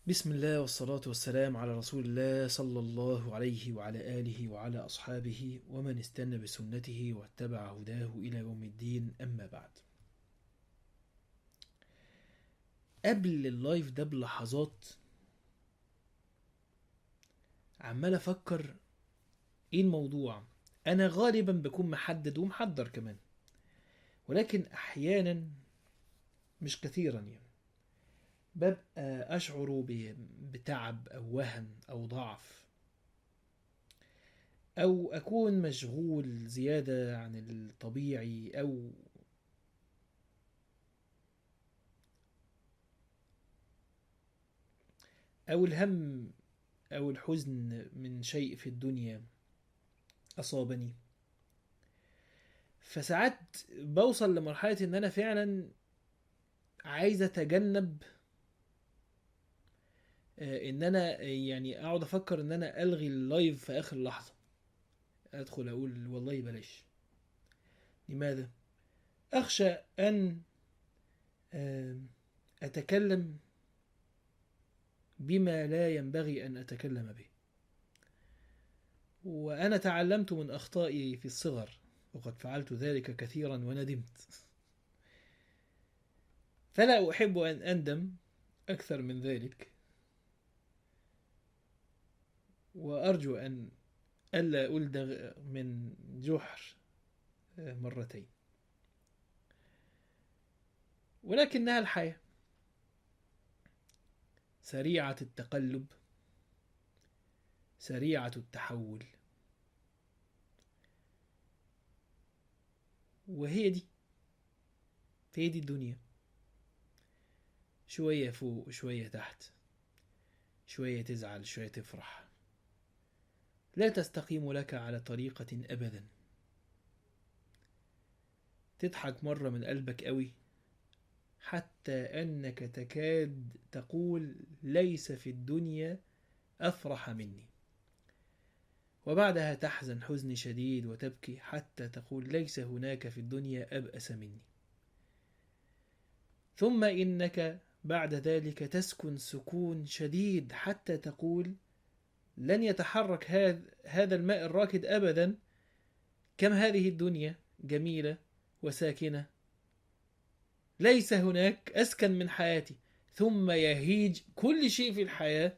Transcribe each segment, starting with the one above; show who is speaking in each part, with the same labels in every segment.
Speaker 1: بسم الله والصلاة والسلام على رسول الله صلى الله عليه وعلى آله وعلى أصحابه ومن استنى بسنته واتبع هداه إلى يوم الدين أما بعد قبل اللايف ده بلحظات عمال أفكر إيه الموضوع أنا غالبا بكون محدد ومحضر كمان ولكن أحيانا مش كثيرا يعني ببقى أشعر ب- بتعب أو وهن أو ضعف أو أكون مشغول زيادة عن الطبيعي أو أو الهم أو الحزن من شيء في الدنيا أصابني فساعات بوصل لمرحلة إن أنا فعلا عايز أتجنب آه، ان انا يعني اقعد افكر ان انا الغي اللايف في اخر لحظه ادخل اقول والله بلاش لماذا اخشى ان آه، اتكلم بما لا ينبغي ان اتكلم به وانا تعلمت من اخطائي في الصغر وقد فعلت ذلك كثيرا وندمت فلا احب ان اندم اكثر من ذلك وأرجو أن ألا ألدغ من جحر مرتين ولكنها الحياة سريعة التقلب سريعة التحول وهي دي هي دي الدنيا شوية فوق شوية تحت شوية تزعل شوية تفرح لا تستقيم لك على طريقة أبدا تضحك مرة من قلبك قوي حتى أنك تكاد تقول ليس في الدنيا أفرح مني وبعدها تحزن حزن شديد وتبكي حتى تقول ليس هناك في الدنيا أبأس مني ثم إنك بعد ذلك تسكن سكون شديد حتى تقول لن يتحرك هذا هذا الماء الراكد ابدا كم هذه الدنيا جميله وساكنه ليس هناك اسكن من حياتي ثم يهيج كل شيء في الحياه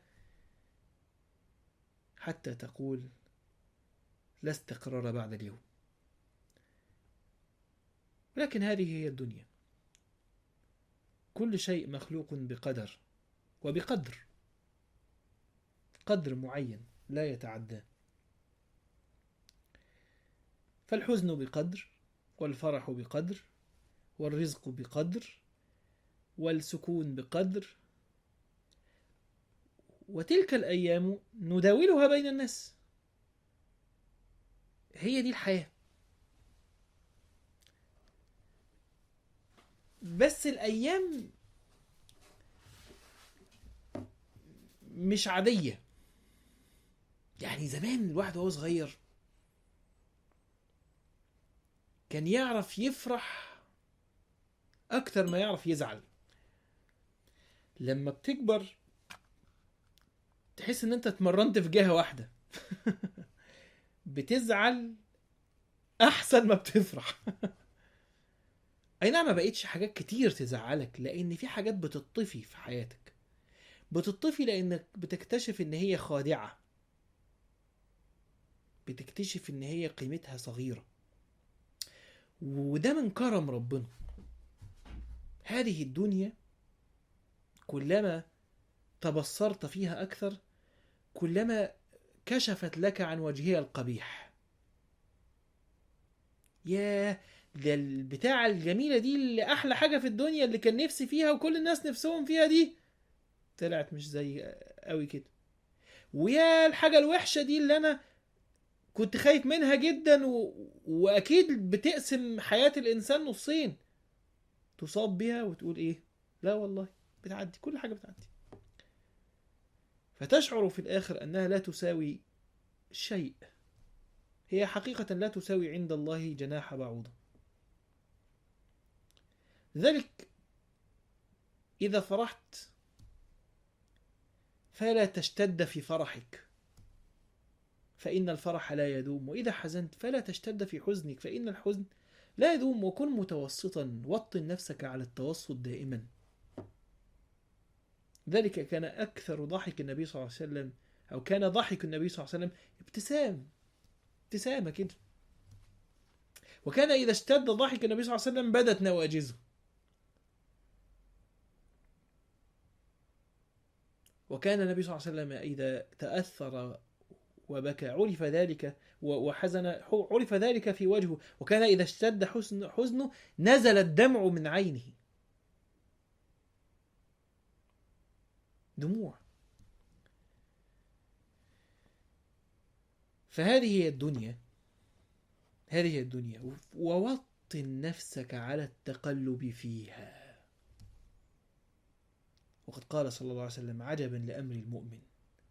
Speaker 1: حتى تقول لا استقرار بعد اليوم ولكن هذه هي الدنيا كل شيء مخلوق بقدر وبقدر قدر معين لا يتعداه فالحزن بقدر والفرح بقدر والرزق بقدر والسكون بقدر وتلك الايام نداولها بين الناس هي دي الحياه بس الايام مش عاديه يعني زمان الواحد وهو صغير كان يعرف يفرح اكتر ما يعرف يزعل لما بتكبر تحس ان انت اتمرنت في جهة واحدة بتزعل احسن ما بتفرح اي نعم ما بقيتش حاجات كتير تزعلك لان في حاجات بتطفي في حياتك بتطفي لانك بتكتشف ان هي خادعة بتكتشف ان هي قيمتها صغيرة وده من كرم ربنا هذه الدنيا كلما تبصرت فيها اكثر كلما كشفت لك عن وجهها القبيح ياه ده البتاعة الجميلة دي اللي أحلى حاجة في الدنيا اللي كان نفسي فيها وكل الناس نفسهم فيها دي طلعت مش زي قوي كده ويا الحاجة الوحشة دي اللي أنا كنت خايف منها جدا و... وأكيد بتقسم حياة الإنسان نصين تصاب بيها وتقول إيه لا والله بتعدي كل حاجة بتعدي فتشعر في الآخر أنها لا تساوي شيء هي حقيقة لا تساوي عند الله جناح بعوضة لذلك إذا فرحت فلا تشتد في فرحك فإن الفرح لا يدوم وإذا حزنت فلا تشتد في حزنك فإن الحزن لا يدوم وكن متوسطا وطن نفسك على التوسط دائما ذلك كان أكثر ضحك النبي صلى الله عليه وسلم أو كان ضحك النبي صلى الله عليه وسلم ابتسام ابتسامة كده وكان إذا اشتد ضحك النبي صلى الله عليه وسلم بدت نواجذه وكان النبي صلى الله عليه وسلم إذا تأثر وبكى عرف ذلك وحزن عرف ذلك في وجهه وكان إذا اشتد حزن حزنه نزل الدمع من عينه دموع فهذه هي الدنيا هذه هي الدنيا ووطن نفسك على التقلب فيها وقد قال صلى الله عليه وسلم عجبا لأمر المؤمن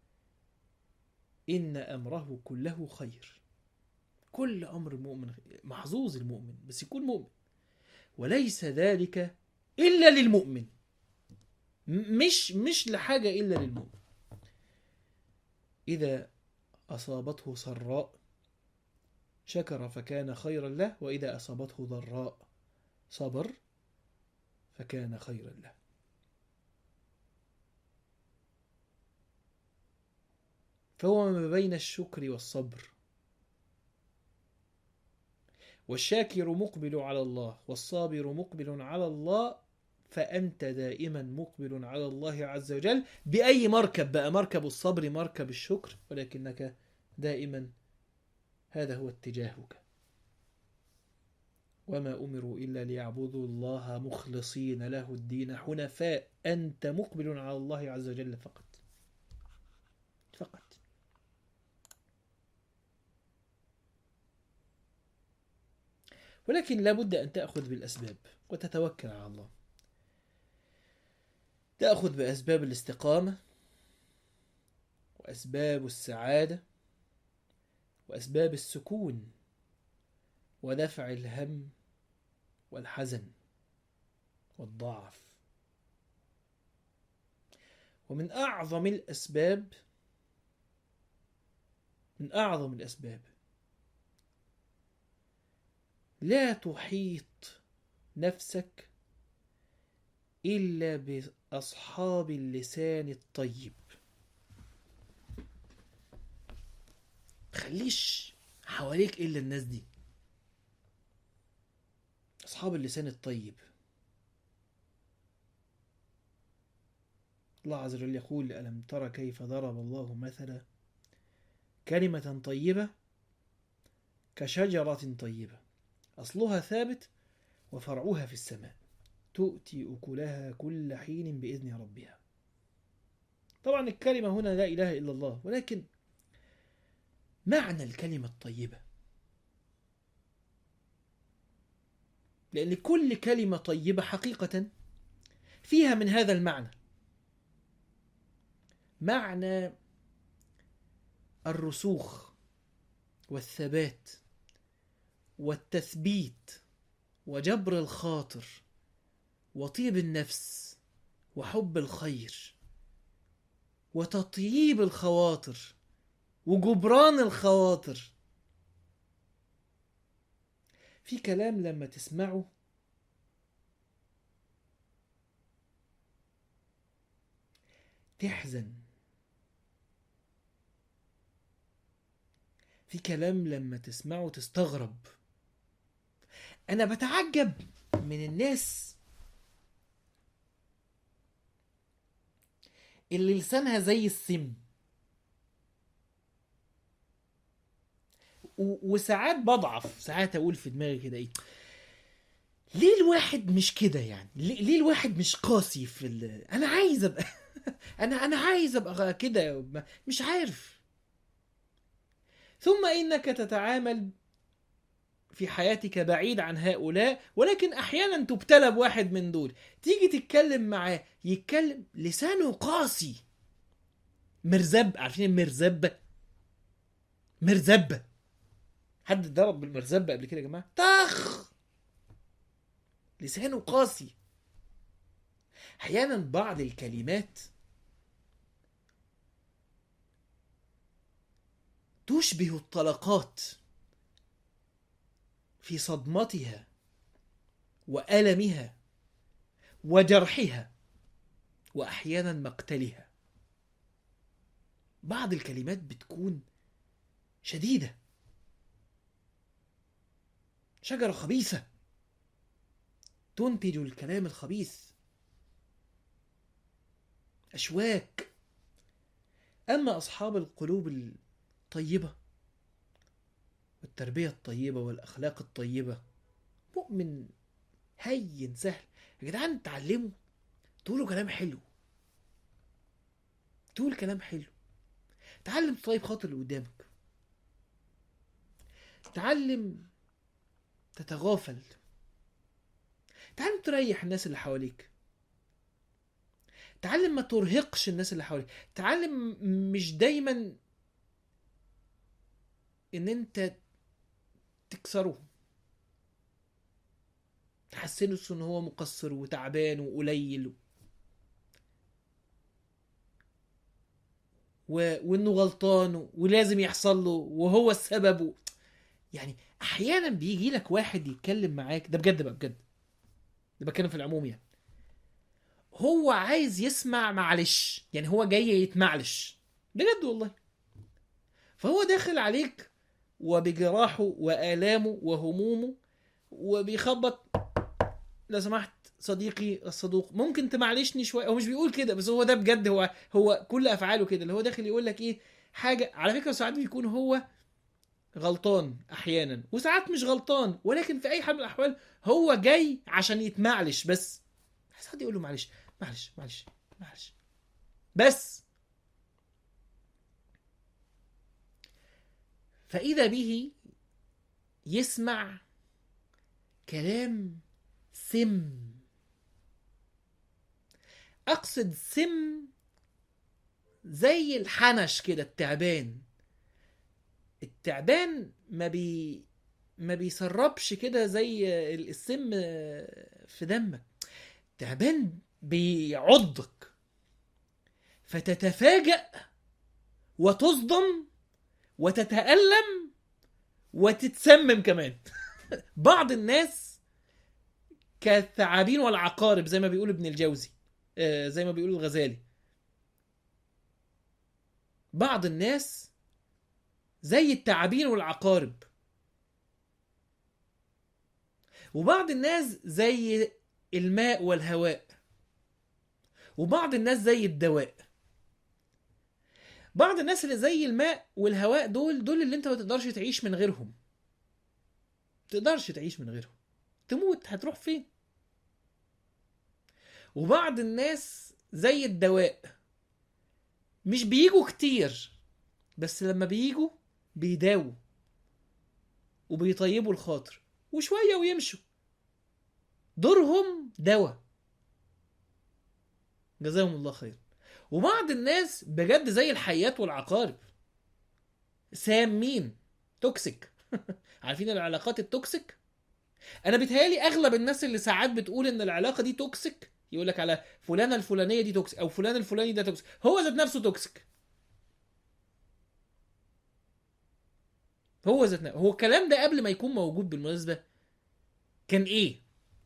Speaker 1: إن أمره كله خير كل أمر المؤمن محظوظ المؤمن بس يكون مؤمن وليس ذلك إلا للمؤمن مش مش لحاجة إلا للمؤمن إذا أصابته سراء شكر فكان خيرا له وإذا أصابته ضراء صبر فكان خيرا له فهو ما بين الشكر والصبر والشاكر مقبل على الله والصابر مقبل على الله فأنت دائما مقبل على الله عز وجل بأي مركب بقى مركب الصبر مركب الشكر ولكنك دائما هذا هو اتجاهك وما أمروا إلا ليعبدوا الله مخلصين له الدين حنفاء أنت مقبل على الله عز وجل فقط فقط ولكن لابد أن تأخذ بالأسباب وتتوكل على الله تأخذ بأسباب الاستقامة وأسباب السعادة وأسباب السكون ودفع الهم والحزن والضعف ومن أعظم الأسباب من أعظم الأسباب لا تحيط نفسك إلا بأصحاب اللسان الطيب خليش حواليك إلا الناس دي أصحاب اللسان الطيب الله عز وجل يقول ألم تر كيف ضرب الله مثلا كلمة طيبة كشجرة طيبة أصلها ثابت وفرعها في السماء تؤتي أكلها كل حين بإذن ربها طبعا الكلمة هنا لا إله إلا الله ولكن معنى الكلمة الطيبة لأن كل كلمة طيبة حقيقة فيها من هذا المعنى معنى الرسوخ والثبات والتثبيت وجبر الخاطر وطيب النفس وحب الخير وتطييب الخواطر وجبران الخواطر في كلام لما تسمعه تحزن في كلام لما تسمعه تستغرب انا بتعجب من الناس اللي لسانها زي السم و- وساعات بضعف ساعات اقول في دماغي كده ايه ليه الواحد مش كده يعني ليه ليه الواحد مش قاسي في ال... انا عايز ابقى انا انا عايز ابقى كده ما- مش عارف ثم انك تتعامل في حياتك بعيد عن هؤلاء ولكن احيانا تبتلى بواحد من دول تيجي تتكلم معاه يتكلم لسانه قاسي مرزب عارفين المرزبه مرزبه حد ضرب بالمرزبه قبل كده يا جماعه طخ لسانه قاسي احيانا بعض الكلمات تشبه الطلقات في صدمتها والمها وجرحها واحيانا مقتلها بعض الكلمات بتكون شديده شجره خبيثه تنتج الكلام الخبيث اشواك اما اصحاب القلوب الطيبه والتربيه الطيبه والاخلاق الطيبه مؤمن هين سهل يا جدعان تعلموا تقولوا كلام حلو تقول كلام حلو تعلم طيب خاطر اللي قدامك تعلم تتغافل تعلم تريح الناس اللي حواليك تعلم ما ترهقش الناس اللي حواليك تعلم مش دايما ان انت تكسره تحسنه ان هو مقصر وتعبان وقليل و... وانه غلطان ولازم يحصل له وهو السبب و... يعني احيانا بيجي لك واحد يتكلم معاك ده بجد بقى بجد ده بتكلم في العموم يعني هو عايز يسمع معلش يعني هو جاي يتمعلش بجد والله فهو داخل عليك وبجراحه وآلامه وهمومه وبيخبط لو سمحت صديقي الصدوق ممكن تمعلشني شويه هو مش بيقول كده بس هو ده بجد هو هو كل افعاله كده اللي هو داخل يقول لك ايه حاجه على فكره ساعات بيكون هو غلطان احيانا وساعات مش غلطان ولكن في اي حال من الاحوال هو جاي عشان يتمعلش بس عايز حد يقول له معلش معلش معلش معلش بس فاذا به يسمع كلام سم اقصد سم زي الحنش كده التعبان التعبان ما بي ما بيسربش كده زي السم في دمك التعبان بيعضك فتتفاجأ وتصدم وتتألم وتتسمم كمان بعض الناس كالثعابين والعقارب زي ما بيقول ابن الجوزي آه، زي ما بيقول الغزالي بعض الناس زي التعابين والعقارب وبعض الناس زي الماء والهواء وبعض الناس زي الدواء بعض الناس اللي زي الماء والهواء دول دول اللي انت ما تقدرش تعيش من غيرهم تقدرش تعيش من غيرهم تموت هتروح فين وبعض الناس زي الدواء مش بيجوا كتير بس لما بيجوا بيداووا وبيطيبوا الخاطر وشوية ويمشوا دورهم دواء جزاهم الله خير وبعض الناس بجد زي الحيات والعقارب سامين توكسيك عارفين العلاقات التوكسيك انا بيتهيالي اغلب الناس اللي ساعات بتقول ان العلاقه دي توكسيك يقول لك على فلانه الفلانيه دي توكسيك او فلان الفلاني ده توكسيك هو ذات نفسه توكسيك هو ذات نفسه هو الكلام ده قبل ما يكون موجود بالمناسبه كان ايه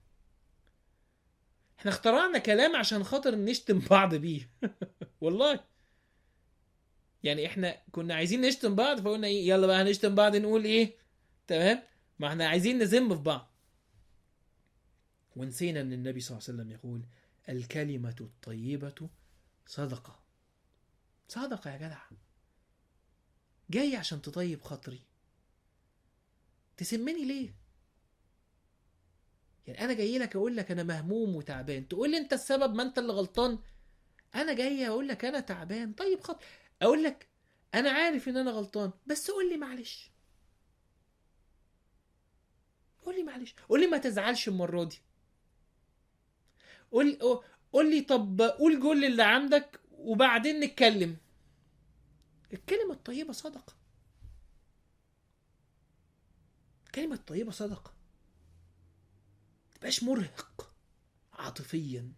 Speaker 1: احنا اخترعنا كلام عشان خاطر نشتم بعض بيه والله يعني احنا كنا عايزين نشتم بعض فقلنا ايه يلا بقى هنشتم بعض نقول ايه تمام ما احنا عايزين نذم في بعض ونسينا ان النبي صلى الله عليه وسلم يقول الكلمة الطيبة صدقة صدقة يا جدع جاي عشان تطيب خاطري تسمني ليه يعني انا جاي لك اقول لك انا مهموم وتعبان تقول لي انت السبب ما انت اللي غلطان انا جاي اقول لك انا تعبان طيب خاطر اقول لك انا عارف ان انا غلطان بس قول لي معلش قول لي معلش قول لي ما تزعلش المره دي قول قول لي طب قول كل اللي عندك وبعدين نتكلم الكلمة الطيبة صدقة الكلمة الطيبة صدقة تبقاش مرهق عاطفيا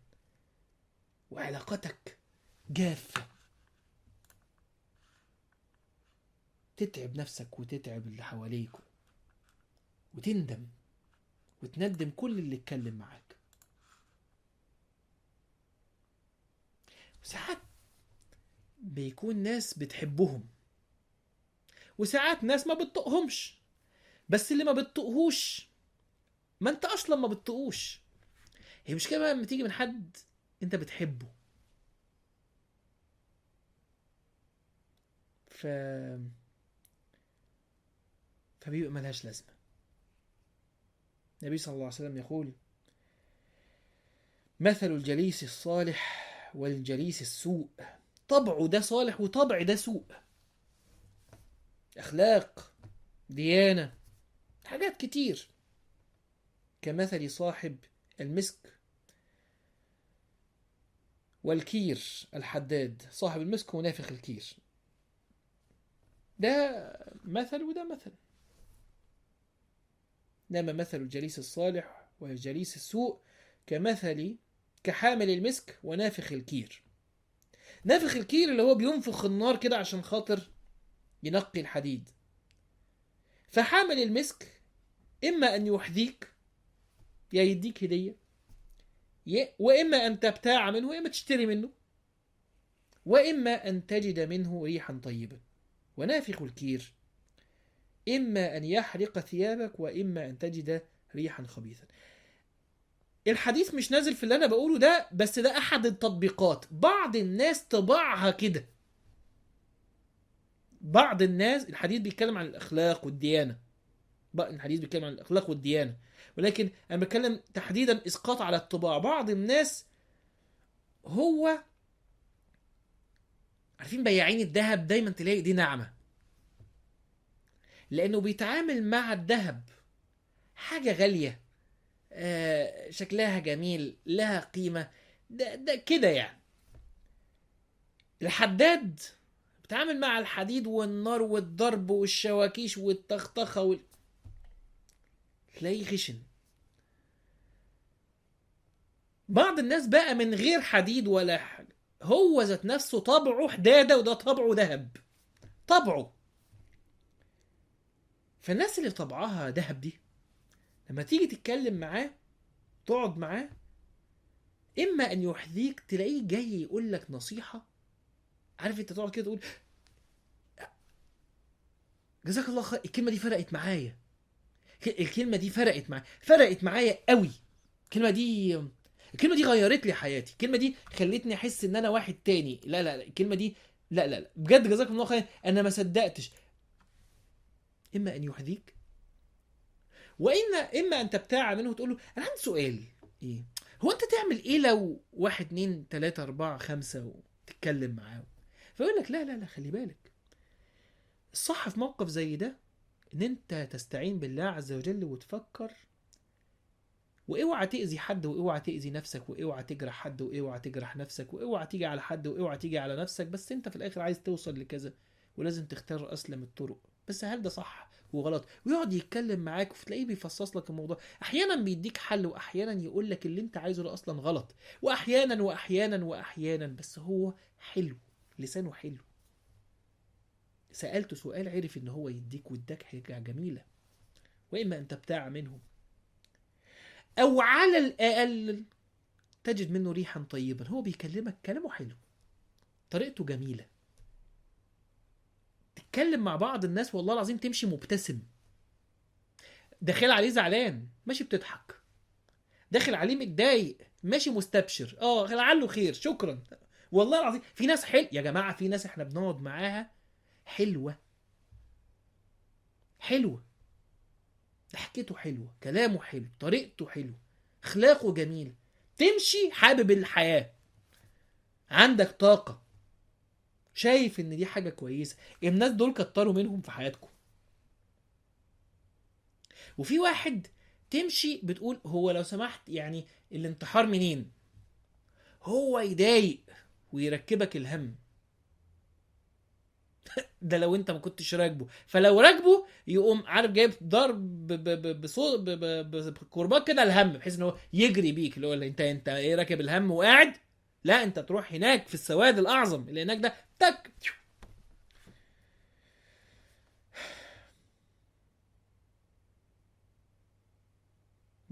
Speaker 1: وعلاقتك جافة تتعب نفسك وتتعب اللي حواليك وتندم وتندم كل اللي اتكلم معاك وساعات بيكون ناس بتحبهم وساعات ناس ما بتطقهمش بس اللي ما بتطقهوش ما انت اصلا ما بتطقوش هي مش كده لما تيجي من حد انت بتحبه ف فبيبقى ملهاش لازمة النبي صلى الله عليه وسلم يقول مثل الجليس الصالح والجليس السوء طبعه ده صالح وطبع ده سوء أخلاق ديانة حاجات كتير كمثل صاحب المسك والكير الحداد صاحب المسك ونافخ الكير ده مثل وده مثل نما مثل الجليس الصالح والجليس السوء كمثل كحامل المسك ونافخ الكير نافخ الكير اللي هو بينفخ النار كده عشان خاطر ينقي الحديد فحامل المسك إما أن يحذيك يا يديك هدية وإما أن تبتاع منه وإما تشتري منه وإما أن تجد منه ريحا طيبا ونافخ الكير إما أن يحرق ثيابك وإما أن تجد ريحا خبيثا الحديث مش نازل في اللي أنا بقوله ده بس ده أحد التطبيقات بعض الناس طباعها كده بعض الناس الحديث بيتكلم عن الأخلاق والديانة الحديث بيتكلم عن الأخلاق والديانة ولكن أنا بتكلم تحديدا إسقاط على الطباع بعض الناس هو عارفين بياعين الذهب دايما تلاقي دي نعمة لأنه بيتعامل مع الذهب حاجة غالية آه شكلها جميل لها قيمة ده, ده كده يعني الحداد بيتعامل مع الحديد والنار والضرب والشواكيش والتختخة وال... تلاقيه خشن بعض الناس بقى من غير حديد ولا حاجة هو ذات نفسه طبعه حدادة وده طبعه ذهب طبعه فالناس اللي طبعها ذهب دي لما تيجي تتكلم معاه تقعد معاه اما ان يحذيك تلاقيه جاي يقول لك نصيحه عارف انت تقعد كده تقول جزاك الله خير الكلمه دي فرقت معايا الكلمه دي فرقت معايا فرقت معايا قوي الكلمه دي الكلمه دي غيرت لي حياتي الكلمه دي خلتني احس ان انا واحد تاني لا لا لا الكلمه دي لا لا لا بجد جزاك الله خير انا ما صدقتش اما ان يحذيك وإن إما أن تبتاع منه وتقول له أنا عندي سؤال إيه؟ هو أنت تعمل إيه لو واحد اتنين تلاتة أربعة خمسة وتتكلم معاه فيقول لك لا لا لا خلي بالك الصح في موقف زي ده إن أنت تستعين بالله عز وجل وتفكر واوعى تأذي حد واوعى تأذي نفسك واوعى تجرح حد واوعى تجرح نفسك واوعى تيجي على حد واوعى تيجي على نفسك بس انت في الاخر عايز توصل لكذا ولازم تختار اسلم الطرق بس هل ده صح وغلط ويقعد يتكلم معاك وتلاقيه بيفصص لك الموضوع احيانا بيديك حل واحيانا يقول لك اللي انت عايزه ده اصلا غلط واحيانا واحيانا واحيانا بس هو حلو لسانه حلو سألته سؤال عرف ان هو يديك واداك حاجة جميلة واما ان تبتاع منه او على الاقل تجد منه ريحا طيبا هو بيكلمك كلامه حلو طريقته جميله تتكلم مع بعض الناس والله العظيم تمشي مبتسم داخل عليه زعلان ماشي بتضحك داخل عليه متضايق ماشي مستبشر اه لعله خير شكرا والله العظيم في ناس حلو يا جماعه في ناس احنا بنقعد معاها حلوه حلوه ضحكته حلوه كلامه حلو طريقته حلو اخلاقه جميل تمشي حابب الحياه عندك طاقه شايف ان دي حاجه كويسه الناس دول كتروا منهم في حياتكم وفي واحد تمشي بتقول هو لو سمحت يعني الانتحار منين هو يضايق ويركبك الهم ده لو انت ما كنتش راكبه فلو راكبه يقوم عارف جايب ضرب بصوت بكرباج كده الهم بحيث ان هو يجري بيك اللي هو انت انت ايه راكب الهم وقاعد لا انت تروح هناك في السواد الاعظم اللي هناك ده تك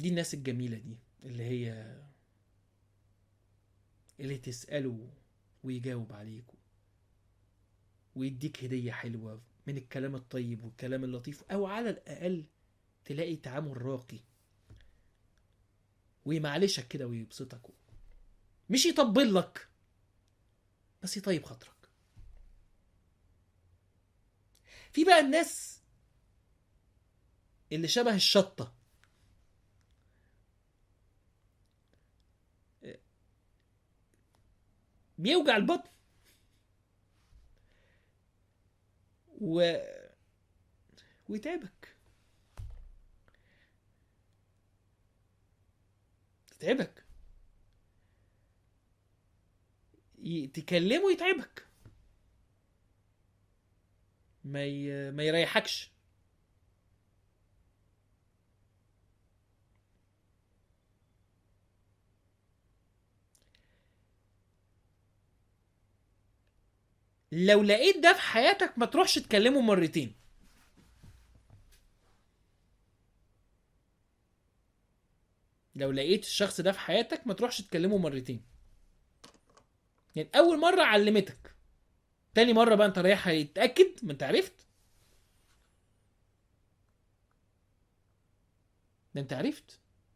Speaker 1: دي الناس الجميلة دي اللي هي اللي تسأله ويجاوب عليك ويديك هدية حلوة من الكلام الطيب والكلام اللطيف أو على الأقل تلاقي تعامل راقي ويمعلشك كده ويبسطك مش يطبل لك بس يطيب خاطرك في بقى الناس اللي شبه الشطة بيوجع البطن و ويتعبك يتعبك ي- تكلمه يتعبك ما ي... ما يريحكش لو لقيت ده في حياتك ما تروحش تكلمه مرتين لو لقيت الشخص ده في حياتك ما تروحش تكلمه مرتين يعني اول مره علمتك تاني مره بقى انت رايح يتاكد ما انت عرفت ده انت عرفت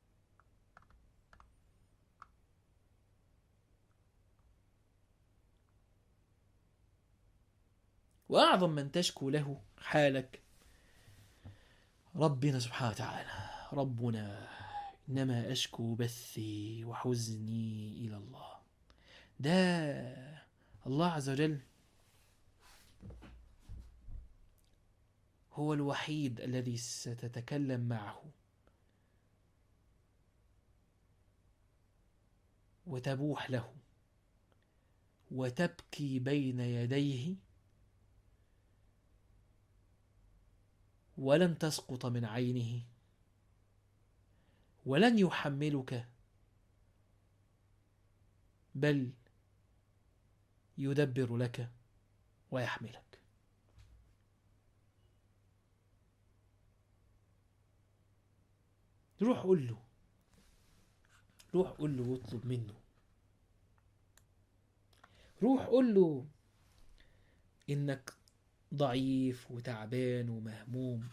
Speaker 1: واعظم من تشكو له حالك ربنا سبحانه وتعالى ربنا انما اشكو بثي وحزني الى الله ده الله عز وجل هو الوحيد الذي ستتكلم معه وتبوح له وتبكي بين يديه ولن تسقط من عينه ولن يحملك بل يدبر لك ويحملك روح قول له روح قول له واطلب منه روح قول له انك ضعيف وتعبان ومهموم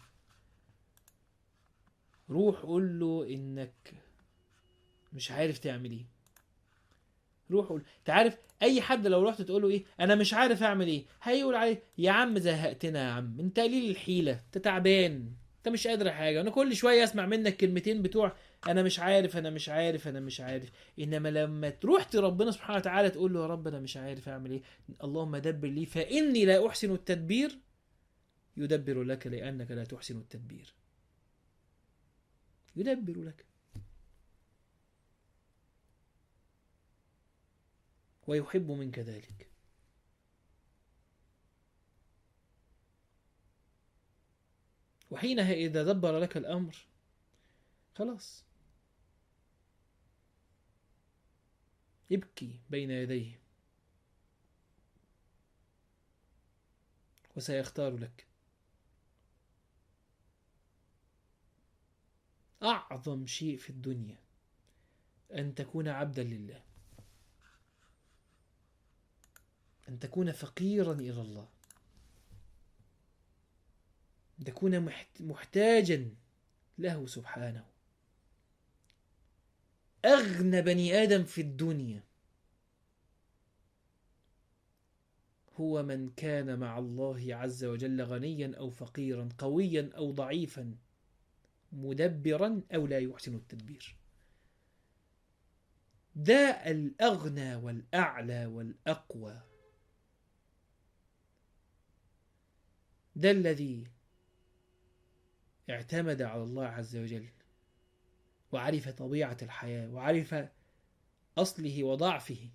Speaker 1: روح قول له انك مش عارف تعمل ايه روح قول انت عارف اي حد لو رحت تقول له ايه انا مش عارف اعمل ايه هيقول عليه يا عم زهقتنا يا عم انت قليل الحيله انت تعبان انت مش قادر حاجه انا كل شويه اسمع منك كلمتين بتوع انا مش عارف انا مش عارف انا مش عارف انما لما تروح ربنا سبحانه وتعالى تقول له يا رب انا مش عارف اعمل ايه اللهم دبر لي فاني لا احسن التدبير يدبر لك لانك لا تحسن التدبير يدبر لك ويحب منك ذلك وحينها إذا دبر لك الأمر خلاص ابكي بين يديه وسيختار لك أعظم شيء في الدنيا أن تكون عبدا لله أن تكون فقيرا إلى الله أن تكون محت- محتاجا له سبحانه أغنى بني آدم في الدنيا هو من كان مع الله عز وجل غنيا أو فقيرا قويا أو ضعيفا مدبرا أو لا يحسن التدبير ده الأغنى والأعلى والأقوى ده الذي اعتمد على الله عز وجل وعرف طبيعة الحياة وعرف أصله وضعفه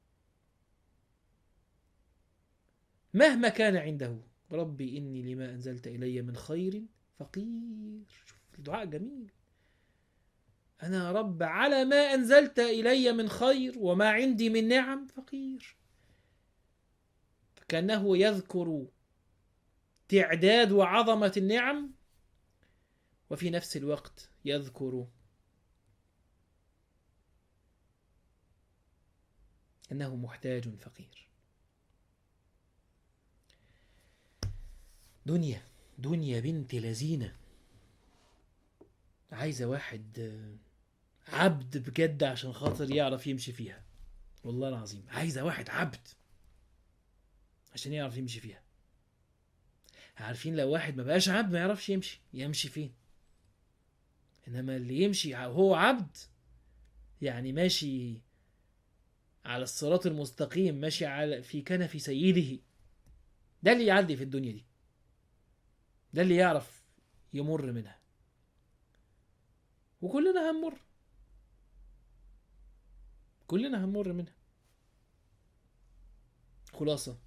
Speaker 1: مهما كان عنده ربي إني لما أنزلت إلي من خير فقير شوف الدعاء جميل أنا يا رب على ما أنزلت إلي من خير وما عندي من نعم فقير فكأنه يذكر تعداد وعظمة النعم وفي نفس الوقت يذكر أنه محتاج فقير دنيا دنيا بنت لذينة عايزة واحد آه، عبد بجد عشان خاطر يعرف يمشي فيها والله العظيم عايزة واحد عبد عشان يعرف يمشي فيها عارفين لو واحد ما بقاش عبد ما يعرفش يمشي يمشي فين انما اللي يمشي وهو عبد يعني ماشي على الصراط المستقيم ماشي على في كنف سيده ده اللي يعدي في الدنيا دي ده اللي يعرف يمر منها وكلنا هنمر كلنا هنمر منها خلاصة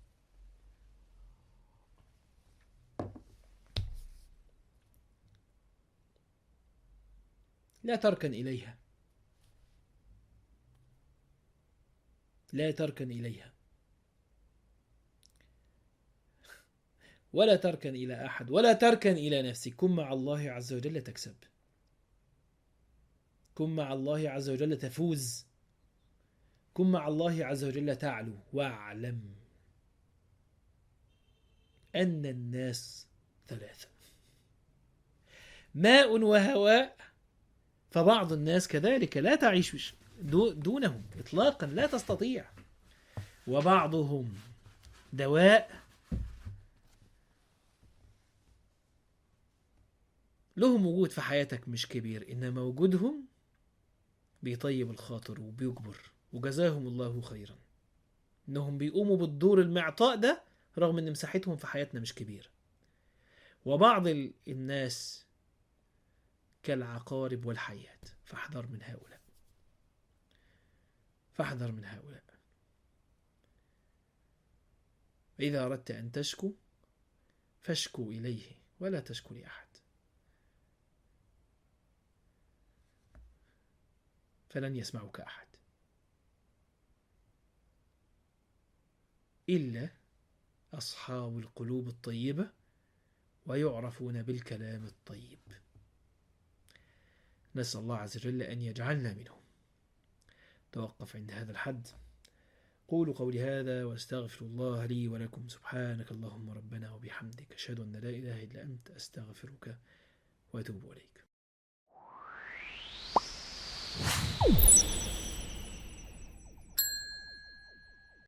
Speaker 1: لا تركن إليها لا تركن إليها ولا تركن إلى أحد ولا تركن إلى نفسك كن مع الله عز وجل تكسب كن مع الله عز وجل تفوز كن مع الله عز وجل تعلو واعلم أن الناس ثلاثة ماء وهواء فبعض الناس كذلك لا تعيش دو- دونهم إطلاقا لا تستطيع وبعضهم دواء لهم وجود في حياتك مش كبير إنما وجودهم بيطيب الخاطر وبيجبر وجزاهم الله خيرا إنهم بيقوموا بالدور المعطاء ده رغم إن مساحتهم في حياتنا مش كبيرة وبعض ال- الناس كالعقارب والحيات فاحذر من هؤلاء فاحذر من هؤلاء إذا أردت أن تشكو فاشكو إليه ولا تشكو لأحد فلن يسمعك أحد إلا أصحاب القلوب الطيبة ويعرفون بالكلام الطيب نسأل الله عز وجل أن يجعلنا منهم توقف عند هذا الحد قولوا قولي هذا واستغفر الله لي ولكم سبحانك اللهم ربنا وبحمدك أشهد أن لا إله إلا أنت أستغفرك وأتوب إليك